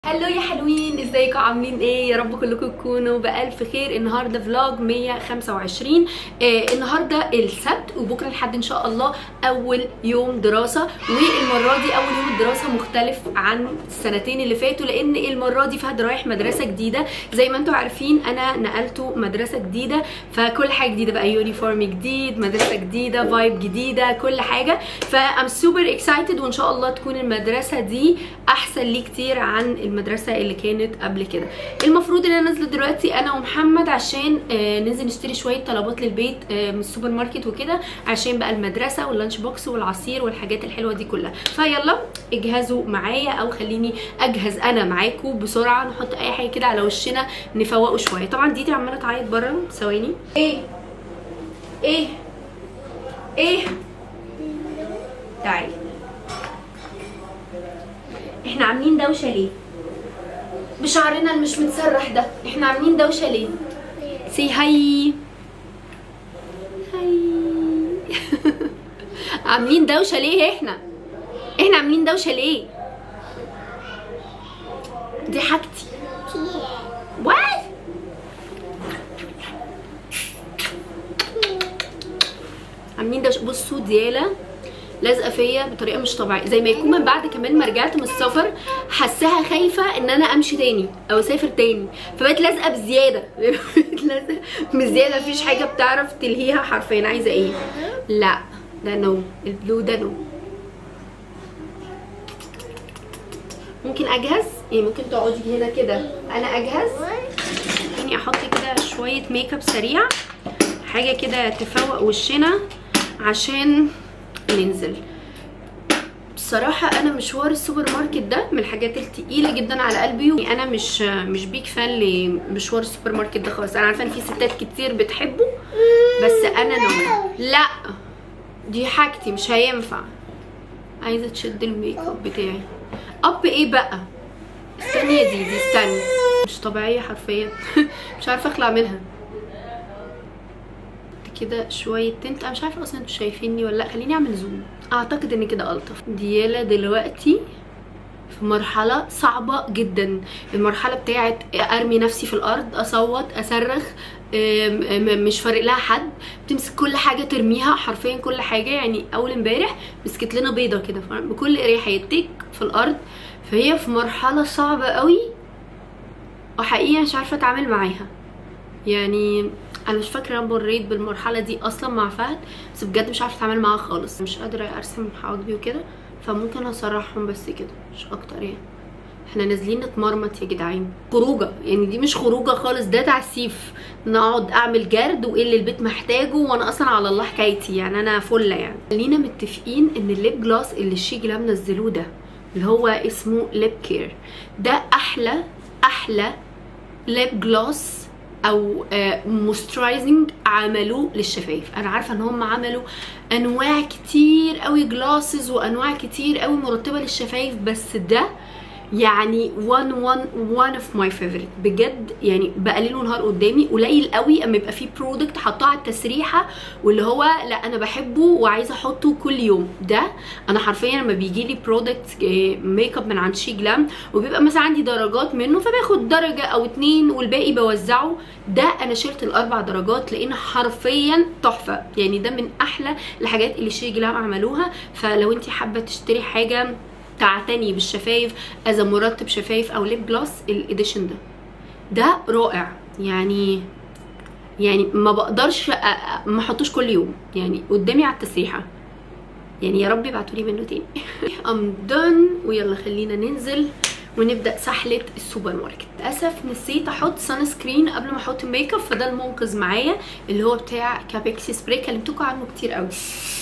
هلو يا حلوين ازيكم عاملين ايه يا رب كلكم تكونوا بالف خير النهارده فلوج 125 آه النهارده السبت وبكره الحد ان شاء الله اول يوم دراسه والمره دي اول يوم الدراسه مختلف عن السنتين اللي فاتوا لان المره دي فهد رايح مدرسه جديده زي ما انتم عارفين انا نقلته مدرسه جديده فكل حاجه جديده بقى يونيفورم جديد مدرسه جديده فايب جديده كل حاجه فام سوبر اكسايتد وان شاء الله تكون المدرسه دي احسن لي كتير عن المدرسه اللي كانت قبل كده المفروض ان انا نازله دلوقتي انا ومحمد عشان آه ننزل نشتري شويه طلبات للبيت آه من السوبر ماركت وكده عشان بقى المدرسه واللانش بوكس والعصير والحاجات الحلوه دي كلها فيلا اجهزوا معايا او خليني اجهز انا معاكم بسرعه نحط اي حاجه كده على وشنا نفوقه شويه طبعا ديدي عماله تعيط بره ثواني ايه ايه ايه تعالي احنا عاملين دوشه ليه بشعرنا اللي مش متسرح ده احنا عاملين دوشه ليه سي هاي هاي عاملين دوشه ليه احنا احنا عاملين دوشه ليه دي حاجتي وات عاملين دوشه بصوا دياله لازقه فيا بطريقه مش طبيعيه زي ما يكون من بعد كمان ما رجعت من السفر حاساها خايفه ان انا امشي تاني او اسافر تاني فبقت لازقه بزياده بقت لازقه بزياده مفيش حاجه بتعرف تلهيها حرفيا عايزه ايه لا ده نو البلو ده نو ممكن اجهز ايه ممكن تقعدي هنا كده انا اجهز يعني احط كده شويه ميك اب سريع حاجه كده تفوق وشنا عشان ننزل بصراحة أنا مشوار السوبر ماركت ده من الحاجات التقيلة جدا على قلبي أنا مش مش بيك فان لمشوار السوبر ماركت ده خالص أنا عارفة إن في ستات كتير بتحبه بس أنا نو لا دي حاجتي مش هينفع عايزة تشد الميك اب بتاعي اب ايه بقى استني يا دي دي استني مش طبيعية حرفيا مش عارفة اخلع منها كده شويه تنت انا مش عارفه اصلا انتوا شايفيني ولا لا خليني اعمل زوم اعتقد ان كده الطف ديالا دلوقتي في مرحلة صعبة جدا المرحلة بتاعت ارمي نفسي في الارض اصوت اصرخ مش فارق لها حد بتمسك كل حاجة ترميها حرفيا كل حاجة يعني اول امبارح مسكت لنا بيضة كده بكل اريحية تك في الارض فهي في مرحلة صعبة قوي وحقيقة مش عارفة اتعامل معاها يعني انا مش فاكره انا مريت بالمرحله دي اصلا مع فهد بس بجد مش عارفه اتعامل معاها خالص مش قادره ارسم حواجبي وكده فممكن اسرحهم بس كده مش اكتر يعني احنا نازلين نتمرمط يا جدعان خروجه يعني دي مش خروجه خالص ده تعسيف نقعد اعمل جرد وايه اللي البيت محتاجه وانا اصلا على الله حكايتي يعني انا فله يعني خلينا متفقين ان الليب جلاس اللي الشيك لام نزلوه ده اللي هو اسمه ليب كير ده احلى احلى ليب جلاس او موسترايزنج عملوه للشفايف انا عارفه ان هم عملوا انواع كتير قوي جلاسز وانواع كتير قوي مرطبه للشفايف بس ده يعني وان وان وان اوف ماي فيفورت بجد يعني بقى ليل ونهار قدامي قليل قوي اما يبقى فيه برودكت حطاه على التسريحه واللي هو لا انا بحبه وعايزه احطه كل يوم ده انا حرفيا لما بيجي لي برودكت ميك اب من عند شي جلام وبيبقى مثلا عندي درجات منه فباخد درجه او اتنين والباقي بوزعه ده انا شلت الاربع درجات لان حرفيا تحفه يعني ده من احلى الحاجات اللي شي جلام عملوها فلو انت حابه تشتري حاجه تعتني بالشفايف از مرطب شفايف او ليب جلاس الاديشن ده ده رائع يعني يعني ما بقدرش ما احطوش كل يوم يعني قدامي على التسريحه يعني يا رب يبعتوا لي منه تاني ام دون ويلا خلينا ننزل ونبدا سحله السوبر ماركت للاسف نسيت احط سان سكرين قبل ما احط ميك اب فده المنقذ معايا اللي هو بتاع كابيكسي سبراي كلمتكم عنه كتير قوي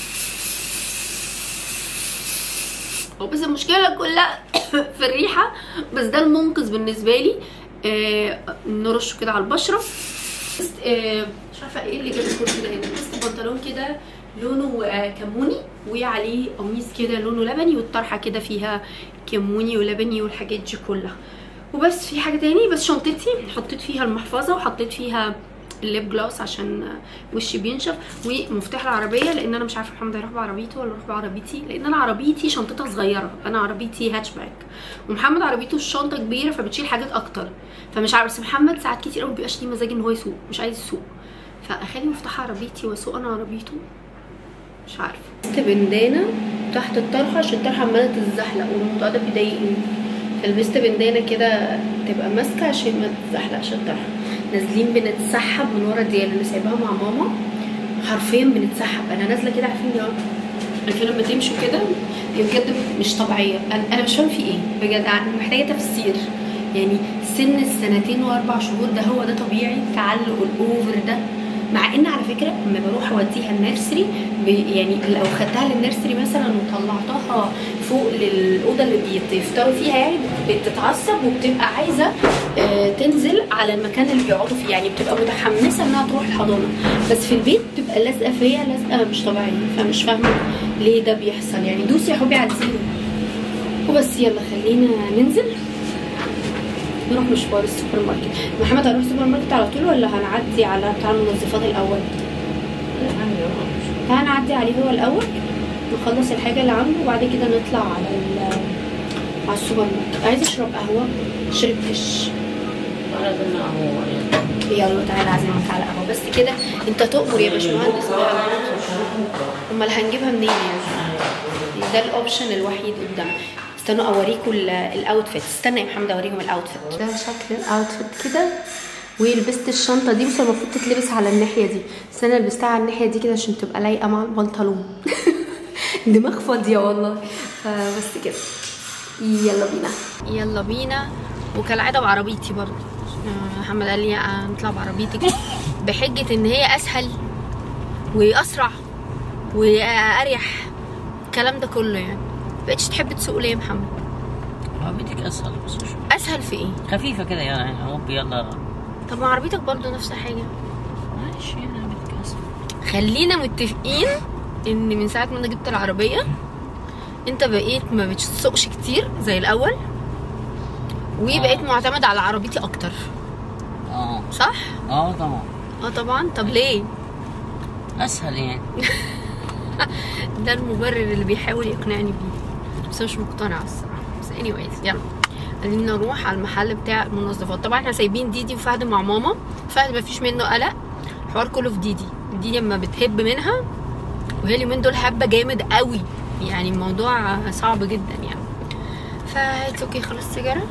هو بس المشكله كلها في الريحه بس ده المنقذ بالنسبه لي آه نرشه كده على البشره بس آه مش عارفه ايه اللي جاب الكرسي ده هنا بس بنطلون كده لونه آه كموني وعليه قميص كده لونه لبني والطرحه كده فيها كموني ولبني والحاجات دي كلها وبس في حاجه تاني بس شنطتي حطيت فيها المحفظه وحطيت فيها الليب جلوس عشان وشي بينشف ومفتاح العربيه لان انا مش عارفه محمد هيروح بعربيته ولا اروح بعربيتي لان انا عربيتي شنطتها صغيره انا عربيتي هاتشباك ومحمد عربيته الشنطه كبيره فبتشيل حاجات اكتر فمش عارفه بس محمد ساعات كتير قوي مبيبقاش ليه مزاج ان هو يسوق مش عايز يسوق فاخلي مفتاح عربيتي واسوق انا عربيته مش عارفه لبست بندانه تحت الطرحه عشان الطرحه عماله تتزحلق والموضوع ده بيضايقني فلبست بندانه كده تبقى ماسكه عشان ما تتزحلقش الطرحه نازلين بنتسحب من ورا ديال انا سايباها مع ماما حرفيا بنتسحب انا نازله كده عارفين اللي هو عارفين لما تمشوا كده هي بجد مش طبيعيه انا انا مش فاهم في ايه بجد أنا محتاجه تفسير يعني سن السنتين واربع شهور ده هو ده طبيعي التعلق الاوفر ده مع ان على فكره لما بروح اوديها النيرسري ب- يعني لو خدتها للنيرسري مثلا وطلعتها فوق للاوضه اللي بيفطروا فيها يعني بتتعصب وبتبقى عايزه آه، تنزل على المكان اللي بيقعدوا فيه يعني بتبقى متحمسه انها تروح الحضانه بس في البيت بتبقى لازقه فيا لازقه مش طبيعيه فمش فاهمه ليه ده بيحصل يعني دوسي يا حبي على الزيرو وبس يلا خلينا ننزل نروح مشوار السوبر ماركت محمد هنروح السوبر ماركت على طول ولا هنعدي على بتاع المنظفات الاول تعالى نعدي عليه هو الاول نخلص الحاجه اللي عنده وبعد كده نطلع على ال على السوبر ماركت عايزه اشرب قهوه شربتش ولا قلنا هو يعني يلا تعالى اعزمك على قهوه بس كده انت تؤمر يا باشمهندس امال هنجيبها منين يعني ده الاوبشن الوحيد قدامنا استنوا اوريكم ال- الاوتفيت استنى يا محمد اوريهم الاوتفيت ده شكل الاوتفيت كده ولبست الشنطه دي بس المفروض تتلبس على الناحيه دي بس انا لبستها على الناحيه دي كده عشان تبقى لايقه مع البنطلون دماغ فاضيه والله فبس كده يلا بينا يلا بينا وكالعاده بعربيتي برضه آه، محمد قال لي آه، نطلع بعربيتك بحجه ان هي اسهل واسرع واريح الكلام ده كله يعني بقتش تحب تسوق ليه يا محمد عربيتك اسهل بس شو اسهل في ايه خفيفه كده يعني هوب يلا طب ما عربيتك برضه نفس الحاجه ماشي انا عربيتك اسهل خلينا متفقين ان من ساعه ما انا جبت العربيه انت بقيت ما بتسوقش كتير زي الاول وبقيت آه. معتمد على عربيتي اكتر اه صح اه طبعا اه طبعا طب ليه اسهل يعني ده المبرر اللي بيحاول يقنعني بيه بس مش مقتنعه الصراحه بس anyways يلا خلينا نروح على المحل بتاع المنظفات طبعا احنا سايبين ديدي وفهد مع ماما فهد مفيش منه قلق الحوار كله في ديدي ديدي لما بتهب منها وهي اليومين دول هبه جامد قوي يعني الموضوع صعب جدا يعني فا اوكي خلاص سيجاره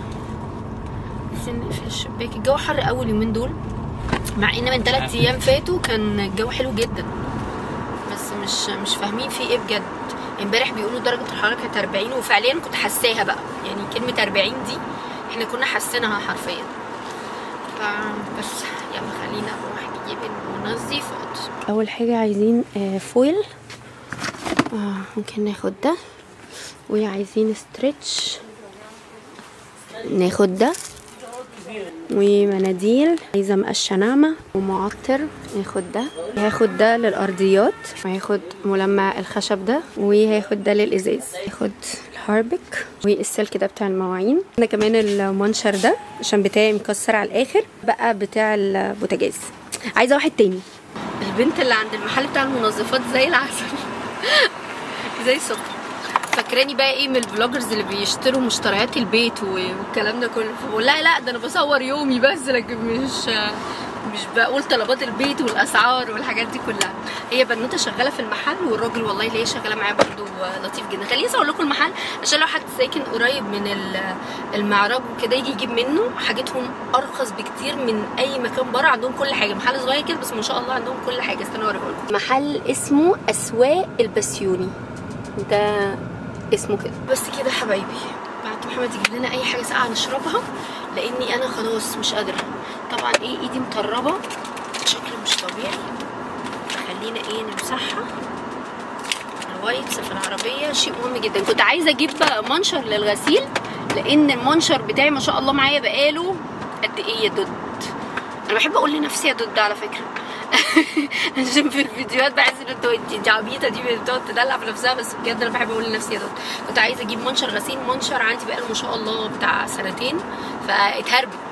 بس نقفل الشباك الجو حر قوي اليومين دول مع ان من ثلاث ايام فاتوا كان الجو حلو جدا بس مش مش فاهمين في ايه بجد امبارح بيقولوا درجه الحراره كانت 40 وفعليا كنت حاساها بقى يعني كلمه 40 دي احنا كنا حاسينها حرفيا فبس يلا خلينا نروح نجيب المنظفات اول حاجه عايزين آه، فويل آه ممكن ناخد ده وعايزين ستريتش ناخد ده ومناديل عايزه مقشه ناعمه ومعطر ناخد ده هاخد ده للارضيات وهاخد ملمع الخشب ده وهاخد ده للازاز هاخد الهاربك والسلك ده بتاع المواعين ده كمان المنشر ده عشان بتاعي مكسر على الاخر بقى بتاع البوتاجاز عايزه واحد تاني البنت اللي عند المحل بتاع المنظفات زي العسل زي سكر فاكراني بقى ايه من البلوجرز اللي بيشتروا مشتريات البيت و- والكلام ده كله فبقول لها لا ده انا بصور يومي بس لكن مش مش بقول طلبات البيت والاسعار والحاجات دي كلها هي بنوته شغاله في المحل والراجل والله اللي هي شغاله معاه برضو لطيف جدا خليني اصور لكم المحل عشان لو حد ساكن قريب من ال- المعرض وكده يجي يجيب منه حاجتهم ارخص بكتير من اي مكان بره عندهم كل حاجه محل صغير كده بس ما شاء الله عندهم كل حاجه استنوا اوريكم محل اسمه اسواق البسيوني ده اسمه كده بس كده يا حبايبي بعد محمد يجيب لنا اي حاجه ساقعه نشربها لاني انا خلاص مش قادره طبعا ايه ايدي مطربه بشكل مش طبيعي خلينا ايه نمسحها الوايتس في العربيه شيء مهم جدا كنت عايزه اجيب منشر للغسيل لان المنشر بتاعي ما شاء الله معايا بقاله قد ايه يا دود انا بحب اقول لنفسي يا دود على فكره عشان في الفيديوهات بحس ان انتوا انت دي عبيطه دي بتقعد تدلع في نفسها بس بجد انا بحب اقول لنفسي يا دود كنت عايزه اجيب منشر غسيل منشر عندي بقاله ما شاء الله بتاع سنتين فاتهربت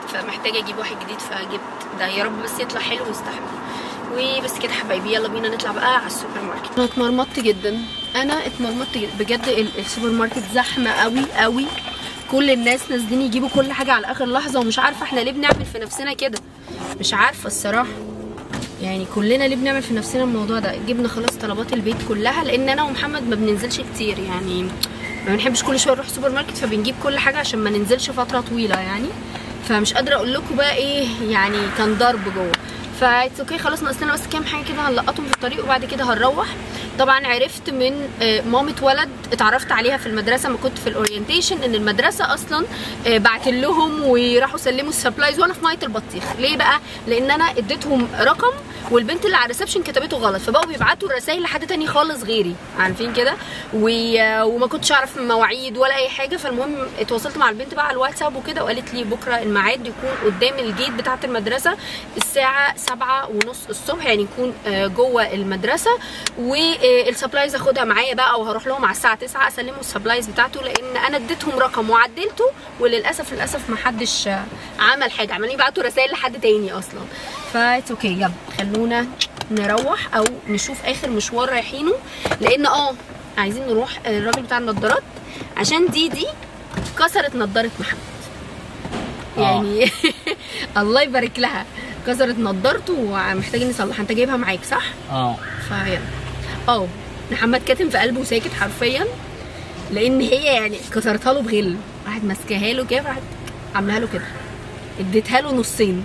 فمحتاجه اجيب واحد جديد فجبت ده يا رب بس يطلع حلو ويستحمل وبس كده حبايبي يلا بينا نطلع بقى على السوبر ماركت انا اتمرمطت جدا انا اتمرمطت جدا بجد ال- السوبر ماركت زحمه قوي قوي كل الناس نازلين يجيبوا كل حاجه على اخر لحظه ومش عارفه احنا ليه بنعمل في نفسنا كده مش عارفه الصراحه يعني كلنا ليه بنعمل في نفسنا الموضوع ده جبنا خلاص طلبات البيت كلها لان انا ومحمد ما بننزلش كتير يعني ما بنحبش كل شويه نروح سوبر ماركت فبنجيب كل حاجه عشان ما ننزلش فتره طويله يعني فمش قادره اقول لكم بقى ايه يعني كان ضرب جوه فايتس اوكي خلاص ناقص لنا بس كام حاجه كده هنلقطهم في الطريق وبعد كده هنروح طبعا عرفت من آه، مامة ولد اتعرفت عليها في المدرسه ما كنت في الاورينتيشن ان المدرسه اصلا آه، بعت لهم وراحوا سلموا السبلايز وانا في ميه البطيخ ليه بقى لان انا اديتهم رقم والبنت اللي على الريسبشن كتبته غلط فبقوا بيبعتوا الرسائل لحد تاني خالص غيري عارفين كده و- وما كنتش اعرف مواعيد ولا اي حاجه فالمهم اتواصلت مع البنت بقى على الواتساب وكده وقالت لي بكره الميعاد يكون قدام الجيت بتاعه المدرسه الساعه سبعة ونص الصبح يعني يكون آه، جوه المدرسه والسبلايز اخدها معايا بقى وهروح لهم على الساعه 9 اسلموا السبلايز بتاعته لان انا اديتهم رقم وعدلته وللاسف للاسف ما حدش آه، عمل حاجه عمالين يبعتوا رسائل لحد تاني اصلا فايتس اوكي يلا خلونا نروح او نشوف اخر مشوار رايحينه لان اه عايزين نروح الراجل بتاع النضارات عشان دي دي كسرت نضاره محمد آه. يعني الله يبارك لها كسرت نضارته ومحتاجين نصلحها انت جايبها معاك صح؟ اه فيلا اه محمد كاتم في قلبه ساكت حرفيا لان هي يعني كسرتها له بغل راحت ماسكاها له كده راحت عاملاها له كده اديتها له نصين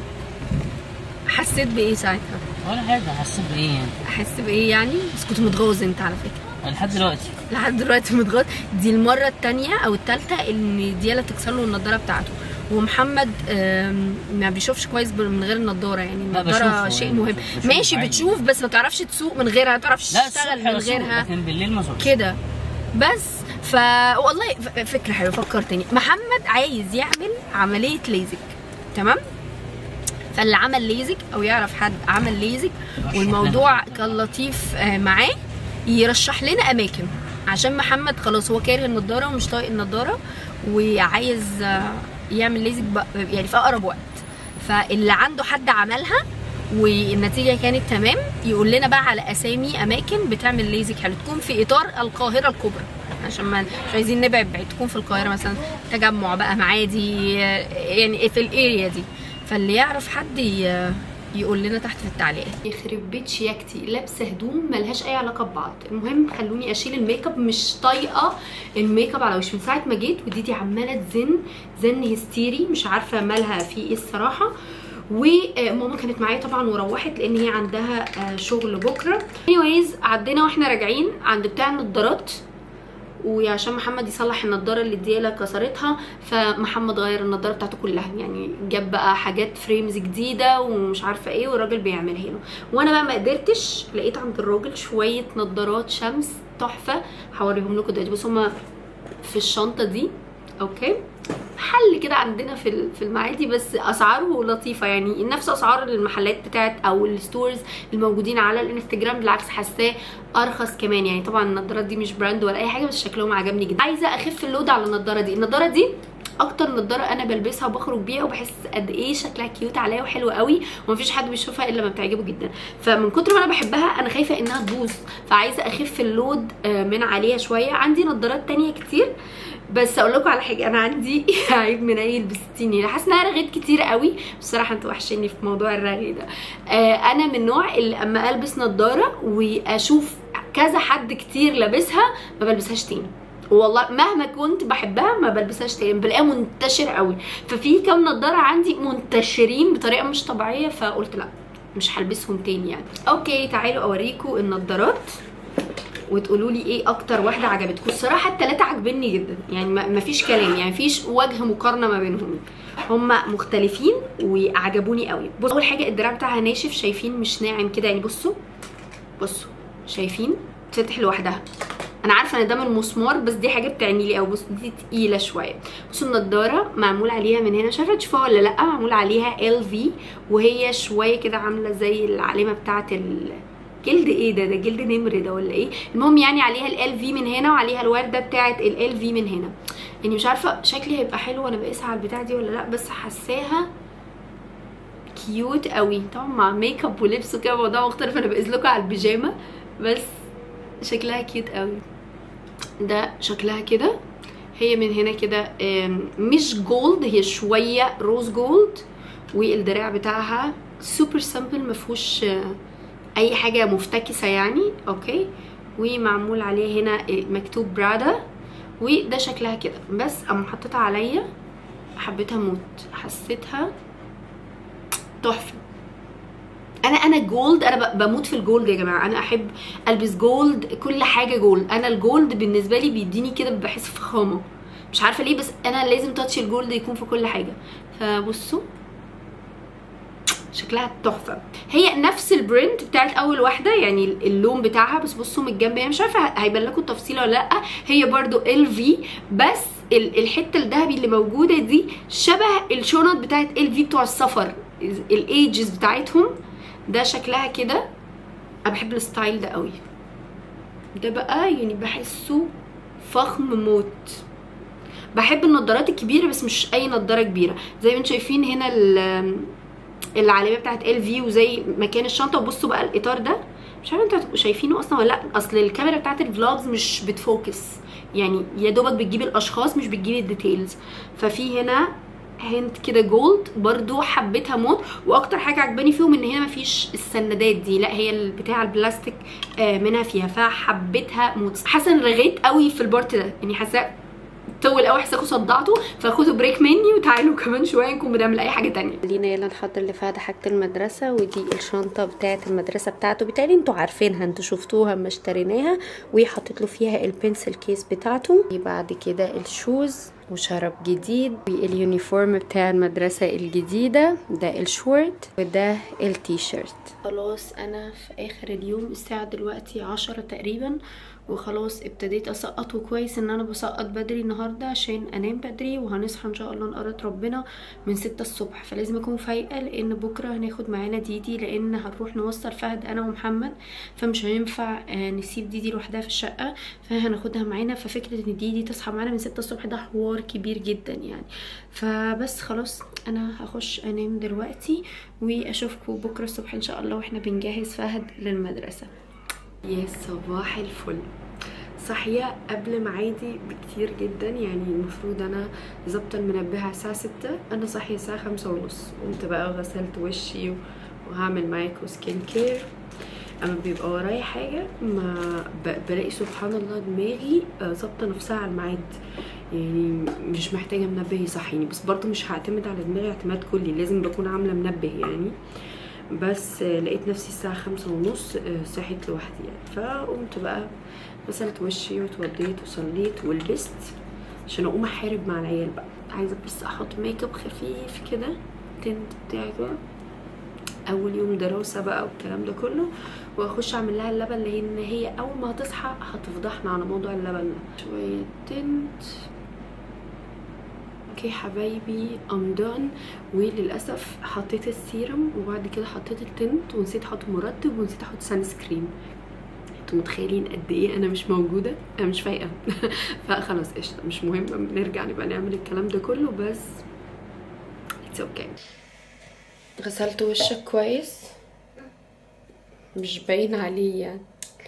حسيت بايه ساعتها ولا حاجه حسيت بايه يعني احس بايه يعني بس كنت متغاظ انت على فكره لحد دلوقتي لحد دلوقتي متغاظ دي المره الثانيه او الثالثه ان ديالا تكسر له النضاره بتاعته ومحمد آم، ما بيشوفش كويس بال- من غير النضاره يعني لا، النضاره بشوفه شيء يعني، مهم بشوفه ماشي عادي. بتشوف بس ما تعرفش تسوق من غيرها ما تعرفش لا تشتغل الصبح من بسوق غيرها لكن بالليل ما سوقش كده بس ف والله ف- فكره حلوه فكرتني محمد عايز يعمل عمليه ليزك تمام فاللي عمل ليزك او يعرف حد عمل ليزك يرشح والموضوع لنا. كان لطيف آه، معاه يرشح لنا اماكن عشان محمد خلاص هو كاره النضاره ومش طايق النضاره وعايز آه، يعمل ليزك بق- يعني في اقرب وقت فاللي عنده حد عملها والنتيجه كانت تمام يقول لنا بقى على اسامي اماكن بتعمل ليزك حلو تكون في اطار القاهره الكبرى عشان ما مش عايزين نبعد بعيد تكون في القاهره مثلا تجمع بقى معادي آه، يعني في الاريا دي فاللي يعرف حد ي- يقول لنا تحت في التعليقات يخرب بيت شياكتي لابسه هدوم ملهاش اي علاقه ببعض المهم خلوني اشيل الميك اب مش طايقه الميك اب على وشي من ساعه ما جيت وديدي عماله تزن زن هستيري مش عارفه مالها في ايه الصراحه وماما كانت معايا طبعا وروحت لان هي عندها آه، شغل بكره anyways عدينا واحنا راجعين عند بتاع النضارات وعشان محمد يصلح النضاره اللي ديالا كسرتها فمحمد غير النضاره بتاعته كلها يعني جاب بقى حاجات فريمز جديده ومش عارفه ايه والراجل بيعملها له وانا بقى ما قدرتش لقيت عند الراجل شويه نضارات شمس تحفه هوريهم لكم دلوقتي بصوا هما في الشنطه دي اوكي محل كده عندنا في ال- في المعادي بس اسعاره لطيفه يعني نفس اسعار المحلات بتاعت او الستورز الموجودين على الانستجرام بالعكس حاساه ارخص كمان يعني طبعا النضارات دي مش براند ولا اي حاجه بس شكلهم عجبني جدا عايزه اخف اللود على النضاره دي النضاره دي اكتر نضاره انا بلبسها وبخرج بيها وبحس قد ايه شكلها كيوت عليا وحلو قوي ومفيش حد بيشوفها الا لما بتعجبه جدا فمن كتر ما انا بحبها انا خايفه انها تبوظ فعايزه اخف اللود آه، من عليها شويه عندي نضارات تانية كتير بس اقول لكم على حاجه انا عندي عيب منيل بستين يعني حاسه انها رغيت كتير قوي بصراحه انتوا وحشيني في موضوع الرغي ده آه انا من النوع اللي اما البس نضاره واشوف كذا حد كتير لابسها ما بلبسهاش تاني والله مهما كنت بحبها ما بلبسهاش تاني بلاقيها منتشر قوي ففي كام نضاره عندي منتشرين بطريقه مش طبيعيه فقلت لا مش هلبسهم تاني يعني اوكي تعالوا اوريكم النضارات وتقولوا لي ايه اكتر واحده عجبتكم الصراحه الثلاثه عاجبني جدا يعني ما ما فيش كلام يعني فيش وجه مقارنه ما بينهم هما مختلفين وعجبوني قوي بصوا اول حاجه الدراع بتاعها ناشف شايفين مش ناعم كده يعني بصوا بصوا شايفين تفتح لوحدها انا عارفه ان ده من المسمار بس دي حاجه بتعني لي قوي بص دي تقيله شويه بصوا النضاره معمول عليها من هنا مش عارفه تشوفوها ولا لا معمول عليها ال في وهي شويه كده عامله زي العلامه بتاعه ال جلد ايه ده ده جلد نمر ده ولا ايه المهم يعني عليها ال في من هنا وعليها الورده بتاعه ال في من هنا يعني مش عارفه شكلي هيبقى حلو وانا بقيسها على البتاع دي ولا لا بس حاساها كيوت قوي طبعا مع ميك اب ولبس وكده موضوع مختلف انا بقيس لكم على البيجامه بس شكلها كيوت قوي ده شكلها كده هي من هنا كده آم، مش جولد هي شويه روز جولد والدراع بتاعها سوبر سامبل مفهوش آه، اي حاجه مفتكسه يعني اوكي ومعمول عليه هنا مكتوب برادا وده شكلها كده بس اما حطيتها عليا حبيتها موت حسيتها تحفه انا انا جولد انا ب- بموت في الجولد يا جماعه انا احب البس جولد كل حاجه جولد انا الجولد بالنسبه لي بيديني كده بحس فخامه مش عارفه ليه بس انا لازم تاتش الجولد يكون في كل حاجه فبصوا شكلها تحفه هي نفس البرنت بتاعت اول واحده يعني اللون بتاعها بس بصوا من الجنب يعني مش عارفه هيبان لكم التفصيل ولا لا هي برضو ال في بس ال- الحته الذهبي اللي موجوده دي شبه الشنط بتاعت ال في بتوع السفر الايجز بتاعتهم ده شكلها كده انا بحب الستايل ده قوي ده بقى يعني بحسه فخم موت بحب النضارات الكبيره بس مش اي نضاره كبيره زي ما انتم شايفين هنا ال- العلامه بتاعت ال في وزي مكان الشنطه وبصوا بقى الاطار ده مش عارفه انتوا هتبقوا شايفينه اصلا ولا لا اصل الكاميرا بتاعت الفلوجز مش بتفوكس يعني يا دوبك بتجيب الاشخاص مش بتجيب الديتيلز ففي هنا هنت كده جولد برضو حبيتها موت واكتر حاجه عجباني فيهم ان هنا مفيش السندات دي لا هي البتاع البلاستيك آه، منها فيها فحبيتها موت حاسه ان رغيت قوي في البارت ده يعني حاسه طول قوي حاساكوا صدعتوا فخدوا بريك مني وتعالوا كمان شويه نكون بنعمل اي حاجه تانية خلينا يلا نحضر لفهد حاجة المدرسة ودي الشنطة بتاعة المدرسة بتاعته بالتالي انتوا عارفينها انتوا شفتوها اما اشتريناها وحطيت له فيها البنسل كيس بتاعته بعد كده الشوز وشراب جديد واليونيفورم بتاع المدرسة الجديدة ده الشورت وده التيشيرت خلاص انا في اخر اليوم الساعه دلوقتي عشرة تقريبا وخلاص ابتديت اسقط وكويس ان انا بسقط بدري النهارده عشان انام بدري وهنصحى ان شاء الله نقرا ربنا من ستة الصبح فلازم اكون فايقه لان بكره هناخد معانا ديدي لان هنروح نوصل فهد انا ومحمد فمش هينفع آه، نسيب ديدي لوحدها في الشقه فهناخدها معانا ففكره ان ديدي تصحى معانا من ستة الصبح ده حوار كبير جدا يعني فبس خلاص انا هخش انام دلوقتي واشوفكم بكره الصبح ان شاء الله واحنا بنجهز فهد للمدرسه يا صباح الفل صحية قبل ميعادي بكتير جدا يعني المفروض انا ظابطه المنبه على الساعة ستة انا صاحية الساعة خمسة ونص قمت بقى وغسلت وشي و- وهعمل معاكم سكين كير اما بيبقى ورايا حاجة ما ب- بلاقي سبحان الله دماغي آه، ظابطة نفسها على الميعاد يعني مش محتاجة منبه يصحيني بس برضه مش هعتمد على دماغي اعتماد كلي لازم بكون عاملة منبه يعني بس آه، لقيت نفسي الساعة خمسة ونص آه، صحيت لوحدي يعني فقمت بقى غسلت وشي واتوضيت وصليت ولبست عشان اقوم احارب مع العيال بقى عايزه بس احط ميك اب خفيف كده تنت بتاعي كده اول يوم دراسه بقى والكلام ده كله واخش اعمل لها اللبن لان هي اول ما هتصحى هتفضحنا على موضوع اللبن ده شويه تنت اوكي حبايبي ام دون وللاسف حطيت السيرم وبعد كده حطيت التنت ونسيت احط مرطب ونسيت احط سان سكرين انتوا متخيلين قد ايه انا مش موجوده انا مش فايقه فخلاص قشطه مش مهم نرجع نبقى نعمل الكلام ده كله بس اتس اوكي غسلت وشك كويس مش باين عليه يعني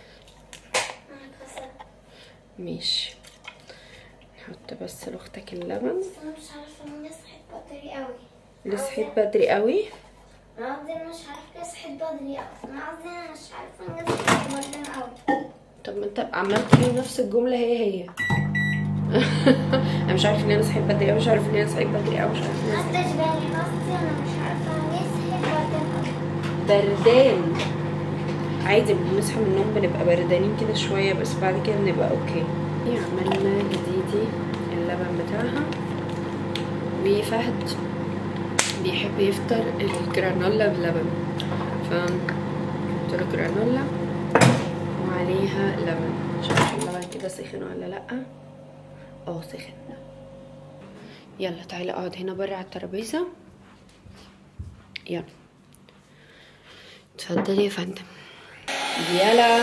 ماشي نحط بس لاختك اللبن بس انا مش عارفه ان انا صحيت بدري قوي اللي صحيت بدري قوي انا قصدي انا مش عارفه ليه صحيت بدري قوي انا قصدي انا مش عارفه ان انا صحيت بدري قوي طب ما انت عمال تقول نفس الجمله هي هي انا مش عارفه ان انا صحيت بدري قوي مش عارفه ان انا صحيت بدري قوي مش عارفه ان ما انا صحيت خدتش بالي قصدي انا مش عارفه ليه صحيت بدري قوي بردان عادي بنصحى من النوم بنبقى بردانين كده شويه بس بعد كده بنبقى اوكي عملنا لديدي اللبن بتاعها وفهد بيحب يفطر الجرانولا بلبن ف قلت له جرانولا وعليها لبن مش عارفه اللبن كده سخن ولا لا اه سخن يلا تعالى اقعد هنا بره على الترابيزه يلا اتفضلي يا فندم يلا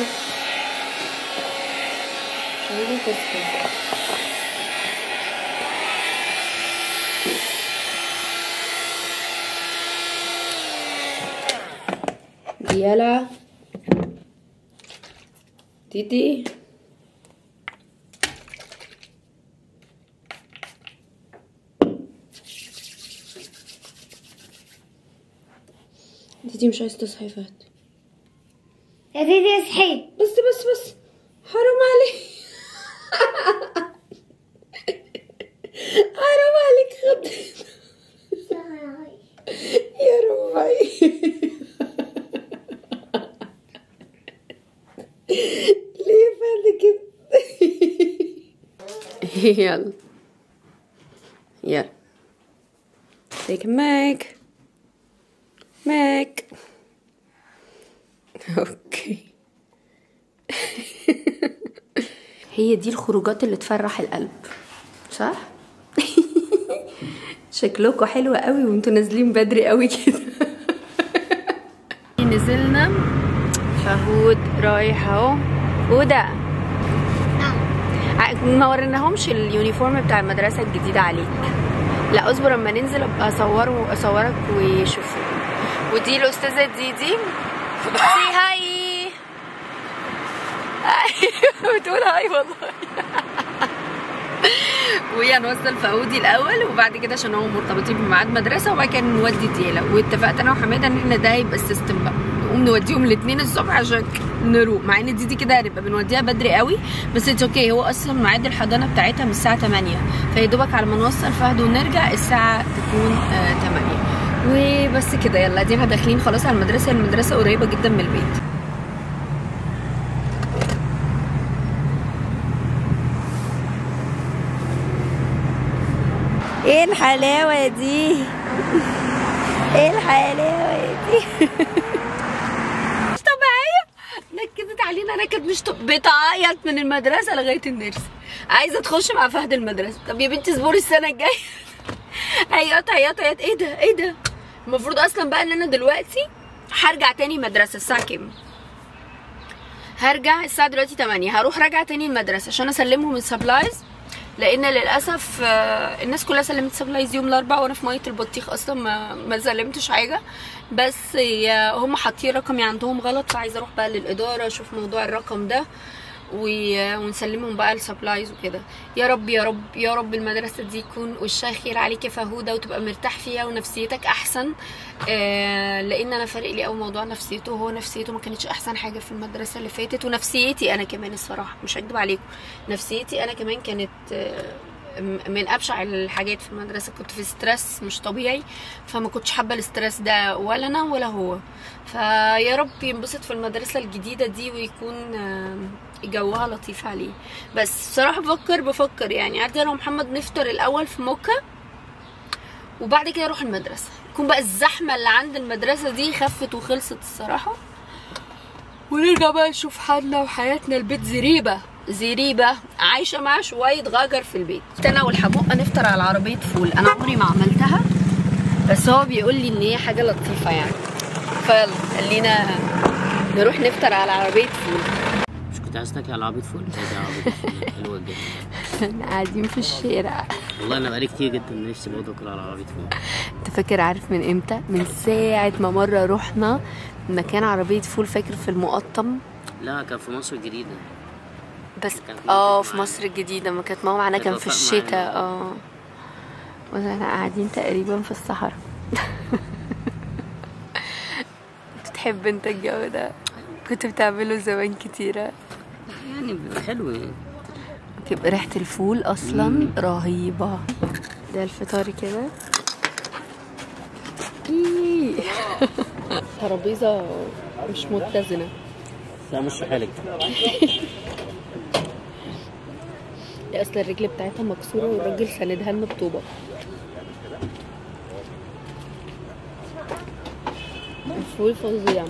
شايفة تصحي ديالا ديدي ديدي مش عايز تصحي فهد يا ديدي اصحي بس بس بس حرام عليك حرام عليك خد يا ربعي ليه فهد كده يلا يلا take ماك ماك اوكي هي دي الخروجات اللي تفرح القلب صح شكلكوا حلو قوي وانتوا نازلين بدري قوي كده نزلنا فهود رايح اهو هدى ع- ما وريناهمش اليونيفورم بتاع المدرسه الجديده عليك لا اصبر اما ننزل ابقى اصوره اصورك ويشوفوا ودي الاستاذه ديدي سي هاي بتقول هاي والله وهنوصل فاودي الاول وبعد كده عشان هم مرتبطين بميعاد مدرسه وبعد كده نودي ديالا واتفقت انا وحماده ان احنا ده هيبقى السيستم بقى نقوم نوديهم الاثنين الصبح عشان نروح مع ان ديدي كده هنبقى بنوديها بدري قوي بس اتس اوكي هو اصلا ميعاد الحضانه بتاعتها من الساعه 8 فيا دوبك على ما نوصل فهد ونرجع الساعه تكون آه 8 وبس كده يلا ادينا داخلين خلاص على المدرسه المدرسه قريبه جدا من البيت ايه الحلاوه دي ايه الحلاوه دي مش طبيعيه نكدت علينا نكد مش طب... بتعيط من المدرسه لغايه النرس عايزه تخش مع فهد المدرسه طب يا بنتي اصبري السنه الجايه عيط عيط عيط ايه ده ايه ده المفروض اصلا بقى ان انا دلوقتي هرجع تاني مدرسه الساعه كام هرجع الساعه دلوقتي 8 هروح راجعه تاني المدرسه عشان اسلمهم السبلايز لان للاسف آه، الناس كلها سلمت سبلايز يوم الاربعاء وانا في ميه البطيخ اصلا ما ما سلمتش حاجه بس آه، هم حاطين رقمي عندهم غلط فعايزه اروح بقى للاداره اشوف موضوع الرقم ده و- ونسلمهم بقى السبلايز وكده يا رب يا رب يا رب المدرسه دي يكون وشها خير عليك يا فهوده وتبقى مرتاح فيها ونفسيتك احسن آه لان انا فارق لي قوي موضوع نفسيته وهو نفسيته ما كانتش احسن حاجه في المدرسه اللي فاتت ونفسيتي انا كمان الصراحه مش هكدب عليكم نفسيتي انا كمان كانت آه م- من ابشع الحاجات في المدرسه كنت في ستريس مش طبيعي فما كنتش حابه الاسترس ده ولا انا ولا هو فيا رب ينبسط في المدرسه الجديده دي ويكون آم، جوها لطيف عليه بس بصراحه بفكر بفكر يعني عادي انا ومحمد نفطر الاول في موكا وبعد كده اروح المدرسه يكون بقى الزحمه اللي عند المدرسه دي خفت وخلصت الصراحه ونرجع بقى نشوف حالنا وحياتنا البيت زريبه زريبه عايشه مع شويه غجر في البيت انا والحموقه نفطر على عربيه فول انا عمري ما عملتها بس هو بيقول لي ان هي حاجه لطيفه يعني فيلا خلينا نروح نفطر على عربيه فول مش كنت عايز تاكل على عربية فول؟ هذه عربية فول حلوة جدا قاعدين في الشارع والله أنا بقالي كتير جدا نفسي برضه آكل على عربية فول انت فاكر عارف من امتى من ساعه ما مره رحنا مكان عربيه فول فاكر في المقطم لا كان في مصر الجديدة بس كانت اه ماما في معانا. مصر الجديدة ما كانت ماما معانا كانت كان في وفاء الشتاء معانا. اه واحنا قاعدين تقريبا في الصحراء بتحب انت الجو ده كنت بتعمله زمان كتيرة يعني بيبقى حلو يعني تبقى ريحة الفول اصلا رهيبة ده الفطار كده إيه. ترابيزة مش متزنة لا مش في حالك دي اصل الرجل بتاعتها مكسورة والراجل ساندها لنا بطوبة الفول فظيع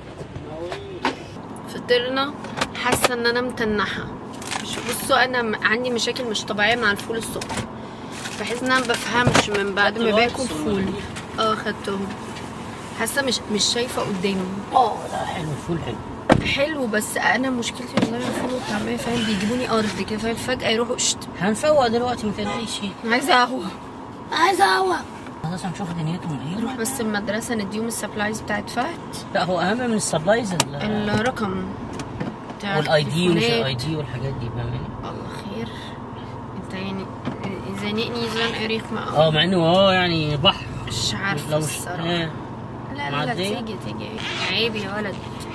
فطرنا حاسة ان انا متنحة مش بصوا انا م- عندي مشاكل مش طبيعية مع الفول الصبح بحس ان انا مبفهمش من بعد ما باكل فول اه خدتهم حاسة مش مش شايفة قدامي اه لا حلو الفول حلو حلو بس انا مشكلتي والله الفول والطعمية فاهم بيجيبوني ارض كده فاهم فجأة يروحوا شت هنفوق دلوقتي ما تقلقيش عايزة قهوة عايزة قهوة خلاص هنشوف دنيتهم ايه نروح بس المدرسه نديهم السبلايز بتاعت فهد لا هو اهم من السبلايز الرقم بتاع والاي دي ومش التليفونات. الاي دي والحاجات دي فاهماني الله خير انت يعني زنقني زنق رخمة اه مع انه اه يعني بحر مش عارفه لو الصراحه آه. لا لا لا معدية؟ تيجي تيجي عيب يا ولد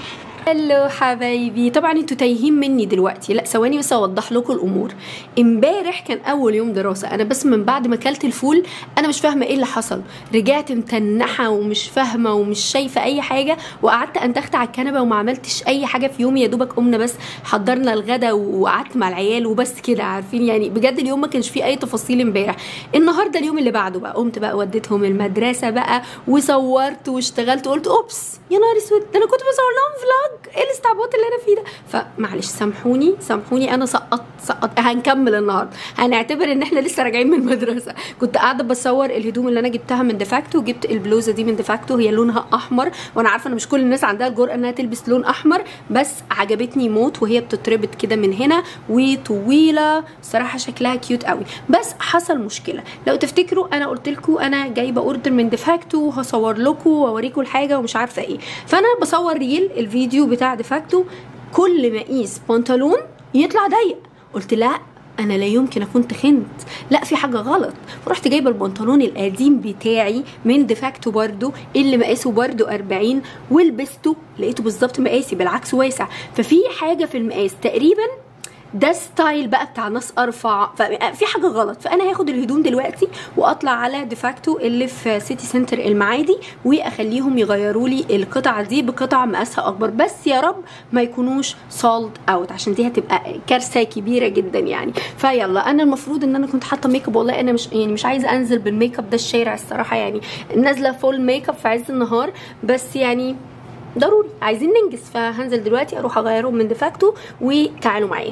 هلو حبايبي طبعا انتوا تايهين مني دلوقتي لا ثواني بس اوضح لكم الامور امبارح كان اول يوم دراسه انا بس من بعد ما اكلت الفول انا مش فاهمه ايه اللي حصل رجعت متنحه ومش فاهمه ومش شايفه اي حاجه وقعدت انتخت على الكنبه وما عملتش اي حاجه في يومي يا دوبك قمنا بس حضرنا الغدا وقعدت مع العيال وبس كده عارفين يعني بجد اليوم ما كانش فيه اي تفاصيل امبارح النهارده اليوم اللي بعده بقى قمت بقى وديتهم المدرسه بقى وصورت واشتغلت وقلت اوبس يا نهار اسود ده انا كنت بصور لهم فلوج ايه الاستعباط اللي انا فيه ده فمعلش سامحوني سامحوني انا سقطت سقط هنكمل النهارده هنعتبر ان احنا لسه راجعين من المدرسه كنت قاعده بصور الهدوم اللي انا جبتها من ديفاكتو وجبت البلوزه دي من ديفاكتو هي لونها احمر وانا عارفه ان مش كل الناس عندها الجرأه انها تلبس لون احمر بس عجبتني موت وهي بتتربط كده من هنا وطويله صراحه شكلها كيوت قوي بس حصل مشكله لو تفتكروا انا قلت لكم انا جايبه اوردر من ديفاكتو وهصور لكم واوريكم الحاجه ومش عارفه ايه فانا بصور ريل الفيديو بتاع ديفاكتو كل ما اقيس بنطلون يطلع ضيق قلت لا انا لا يمكن اكون تخنت لا في حاجه غلط فرحت جايبه البنطلون القديم بتاعي من ديفاكتو برضو اللي مقاسه برضو 40 ولبسته لقيته بالظبط مقاسي بالعكس واسع ففي حاجه في المقاس تقريبا ده ستايل بقى بتاع ناس ارفع ففي حاجه غلط فانا هاخد الهدوم دلوقتي واطلع على ديفاكتو اللي في سيتي سنتر المعادي واخليهم يغيروا لي القطع دي بقطع مقاسها اكبر بس يا رب ما يكونوش سولد اوت عشان دي هتبقى كارثه كبيره جدا يعني فيلا انا المفروض ان انا كنت حاطه ميك اب والله انا مش يعني مش عايزه انزل بالميك اب ده الشارع الصراحه يعني نازله فول ميك اب في عز النهار بس يعني ضروري عايزين ننجز فهنزل دلوقتي اروح اغيرهم من ديفاكتو وتعالوا معايا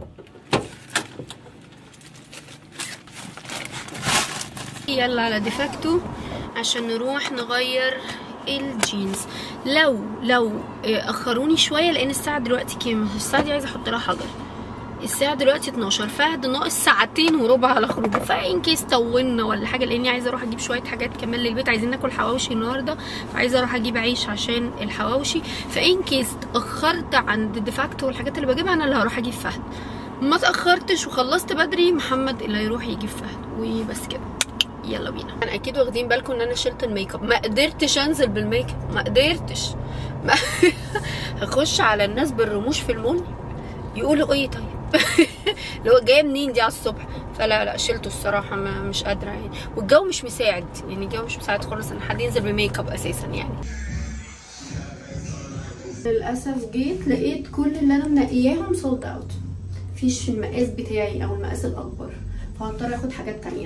يلا على ديفاكتو عشان نروح نغير الجينز لو لو آه، اخروني شويه لان الساعه دلوقتي كام الساعه دي عايزه احط لها حجر الساعه دلوقتي 12 فهد ناقص ساعتين وربع على خروجه فان كيس طولنا ولا حاجه لاني عايزه اروح اجيب شويه حاجات كمان للبيت عايزين ناكل حواوشي النهارده فعايزه اروح اجيب عيش عشان الحواوشي فان كيس اتاخرت عند ديفاكتو والحاجات اللي بجيبها انا اللي هروح اجيب فهد ما اتاخرتش وخلصت بدري محمد اللي هيروح يجيب فهد وبس كده يلا بينا انا اكيد واخدين بالكم ان انا شلت الميك اب ما قدرتش انزل بالميك اب ما قدرتش ما هخش على الناس بالرموش في المول يقولوا ايه طيب اللي هو جايه منين دي على الصبح فلا لا شلته الصراحه ما مش قادره يعني والجو مش مساعد يعني الجو مش مساعد خالص ان حد ينزل بميك اب اساسا يعني للاسف جيت لقيت كل اللي انا منقياهم سولد اوت مفيش في المقاس بتاعي او المقاس الاكبر فهضطر اخد حاجات تانية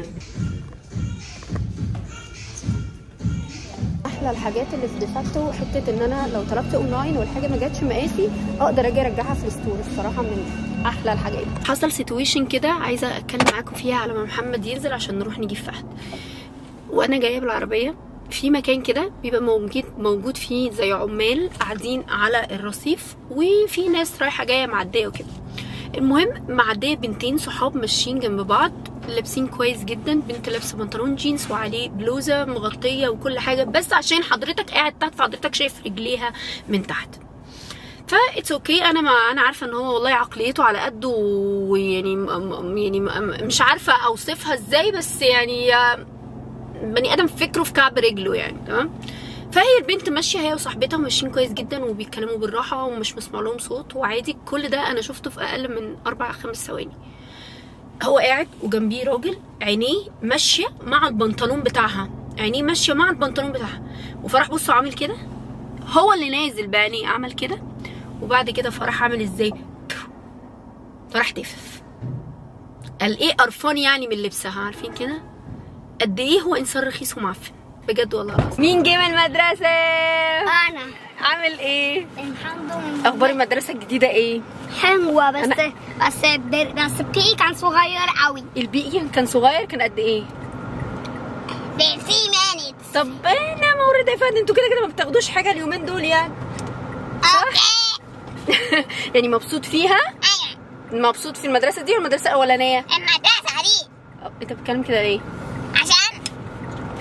احلى الحاجات اللي في ديفاكتو حته ان انا لو طلبت اونلاين والحاجه ما جاتش مقاسي اقدر اجي ارجعها في الستور الصراحه من احلى الحاجات حصل سيتويشن كده عايزه اتكلم معاكم فيها على ما محمد ينزل عشان نروح نجيب فهد وانا جايه بالعربيه في مكان كده بيبقى موجود موجود فيه زي عمال قاعدين على الرصيف وفي ناس رايحه جايه معديه وكده المهم معديه بنتين صحاب ماشيين جنب بعض لابسين كويس جدا بنت لابسه بنطلون جينز وعليه بلوزه مغطيه وكل حاجه بس عشان حضرتك قاعد تحت فحضرتك شايف رجليها من تحت فا اتس اوكي انا ما انا عارفه ان هو والله عقليته على قده ويعني م- م- يعني م- مش عارفه اوصفها ازاي بس يعني آه، بني ادم فكره في كعب رجله يعني تمام فهي البنت ماشيه هي وصاحبتها ماشيين كويس جدا وبيتكلموا بالراحه ومش مسمع لهم صوت وعادي كل ده انا شفته في اقل من اربع خمس ثواني هو قاعد وجنبيه راجل عينيه ماشيه مع البنطلون بتاعها عينيه ماشيه مع البنطلون بتاعها وفرح بصوا عامل كده هو اللي نازل بعينيه عمل كده وبعد كده فرح عامل ازاي فرح تفف قال ايه قرفان يعني من لبسها عارفين كده قد ايه هو انسان رخيص ومعفن بجد والله العظيم مين جه من المدرسه انا عامل ايه الحمد لله اخبار المدرسه الجديده ايه حلوه بس أنا- بس بر- بس بي كان صغير قوي البيئي كان صغير كان قد ايه في مانيت طب انا مورد يا فندم انتوا كده كده ما بتاخدوش حاجه اليومين دول يعني اوكي يعني مبسوط فيها ايوه مبسوط في المدرسه دي ولا المدرسه الاولانيه المدرسه دي أه، انت بتتكلم كده ليه عشان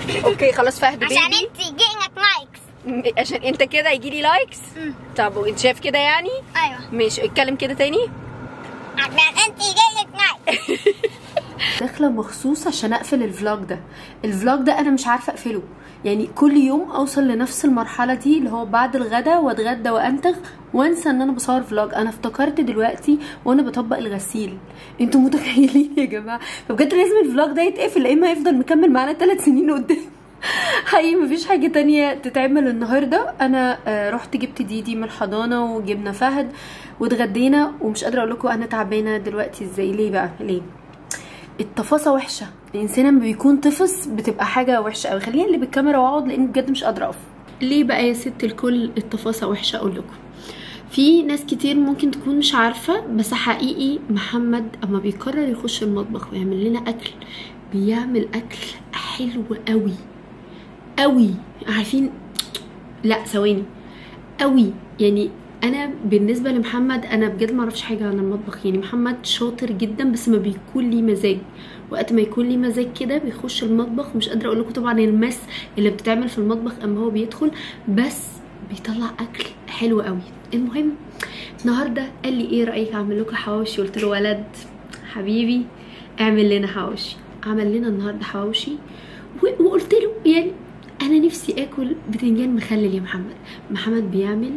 اوكي خلاص فهد عشان بيبي انت جينك لايكس م- عشان انت كده يجي لي لايكس طب وانت شايف كده يعني ايوه ماشي اتكلم كده تاني عشان انت جينك لايكس داخله مخصوص عشان اقفل الفلوج ده الفلوج ده انا مش عارفه اقفله يعني كل يوم اوصل لنفس المرحله دي اللي هو بعد الغدا واتغدى وانتخ وانسى ان انا بصور فلوج انا افتكرت دلوقتي وانا بطبق الغسيل انتوا متخيلين يا جماعه فبجد لازم الفلوج ده يتقفل يا اما هيفضل مكمل معانا ثلاث سنين قدام حقيقي مفيش حاجة تانية تتعمل النهاردة أنا آه، رحت جبت ديدي من الحضانة وجبنا فهد واتغدينا ومش قادرة أقول لكم أنا تعبانة دلوقتي ازاي ليه بقى ليه التفاصة وحشة الإنسان لما بيكون طفس بتبقى حاجة وحشة أوي خليني اللي بالكاميرا وأقعد لأن بجد مش قادرة أقف ليه بقى يا ست الكل التفاصة وحشة أقول لكم في ناس كتير ممكن تكون مش عارفة بس حقيقي محمد أما بيقرر يخش المطبخ ويعمل لنا أكل بيعمل أكل حلو قوي قوي عارفين لا ثواني قوي يعني انا بالنسبه لمحمد انا بجد ما اعرفش حاجه عن المطبخ يعني محمد شاطر جدا بس ما بيكون ليه مزاج وقت ما يكون ليه مزاج كده بيخش المطبخ مش قادره اقول لكم طبعا المس اللي بتتعمل في المطبخ اما هو بيدخل بس بيطلع اكل حلو قوي المهم النهارده قال لي ايه رايك اعمل لكم حواوشي قلت له ولد حبيبي اعمل لنا حواوشي عمل لنا النهارده حواوشي و- وقلت له يعني انا نفسي اكل بتنجان مخلل يا محمد محمد بيعمل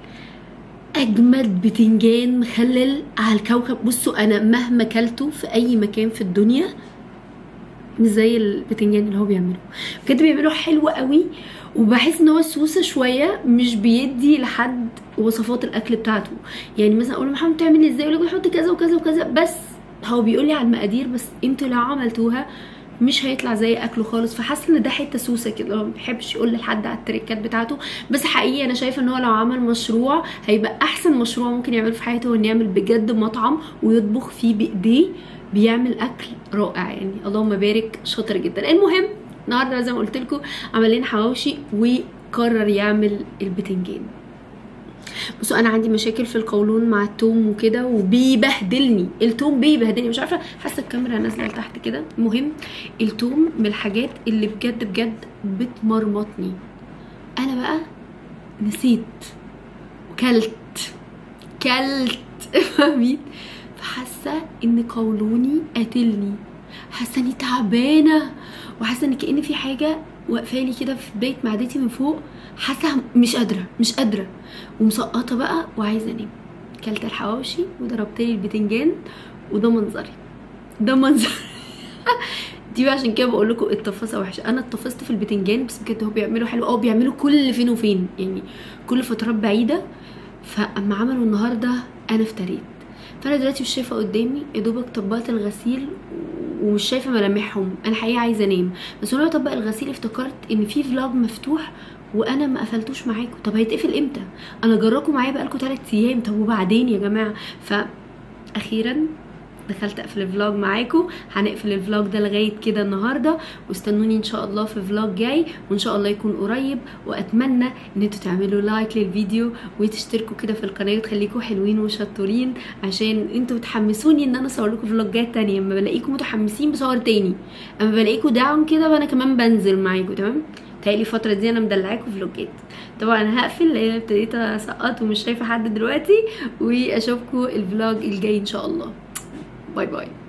اجمد بتنجان مخلل على الكوكب بصوا انا مهما كلته في اي مكان في الدنيا مش زي البتنجان اللي هو بيعمله بجد بيعمله حلو قوي وبحس ان هو سوسه شويه مش بيدي لحد وصفات الاكل بتاعته يعني مثلا اقول له محمد تعمل ازاي يقول لك حط كذا وكذا وكذا بس هو بيقول لي على المقادير بس انتوا لو عملتوها مش هيطلع زي اكله خالص فحاسه ان ده حته سوسه كده هو ما بيحبش يقول لحد على التريكات بتاعته بس حقيقي انا شايفه ان هو لو عمل مشروع هيبقى احسن مشروع ممكن يعمله في حياته هو انه يعمل بجد مطعم ويطبخ فيه بايديه بيعمل اكل رائع يعني اللهم بارك شاطر جدا المهم النهارده زي ما قلت لكم عمل لنا حواوشي وقرر يعمل البتنجان بصوا انا عندي مشاكل في القولون مع التوم وكده وبيبهدلني التوم بيبهدلني مش عارفه حاسه الكاميرا نازله لتحت كده المهم التوم من الحاجات اللي بجد بجد بتمرمطني انا بقى نسيت وكلت كلت فاهمين فحاسه ان قولوني قاتلني حاسه اني تعبانه وحاسه ان كأن في حاجه واقفالي كده في بدايه معدتي من فوق حاسه مش قادره مش قادره ومسقطه بقى وعايزه انام كلت الحواوشي وضربت لي البتنجان وده منظري ده منظر دي بقى عشان كده بقول لكم التفاصيل وحشه انا اتفصت في البتنجان بس بجد هو بيعملوا حلو اه بيعملوا كل فين وفين يعني كل فترات بعيده فاما عملوا النهارده انا افتريت فانا دلوقتي مش شايفه قدامي يا دوبك طبقت الغسيل ومش شايفه ملامحهم انا حقيقه عايزه انام بس وانا بطبق الغسيل افتكرت ان في فلوج مفتوح وانا ما قفلتوش معاكم طب هيتقفل امتى انا جراكم معايا بقالكم 3 ايام طب وبعدين يا جماعه فاخيرا دخلت اقفل الفلوج معاكم هنقفل الفلوج ده لغايه كده النهارده واستنوني ان شاء الله في فلوج جاي وان شاء الله يكون قريب واتمنى ان انتوا تعملوا لايك للفيديو وتشتركوا كده في القناه وتخليكم حلوين وشطورين عشان انتوا بتحمسوني ان انا اصور لكم فلوجات تانية اما بلاقيكم متحمسين بصور تاني اما بلاقيكم داعم كده وانا كمان بنزل معاكم تمام تهيألي الفترة دي أنا مدلعاكم فلوجات طبعا أنا هقفل لأن ابتديت أسقط ومش شايفة حد دلوقتي وأشوفكم الفلوج الجاي إن شاء الله باي باي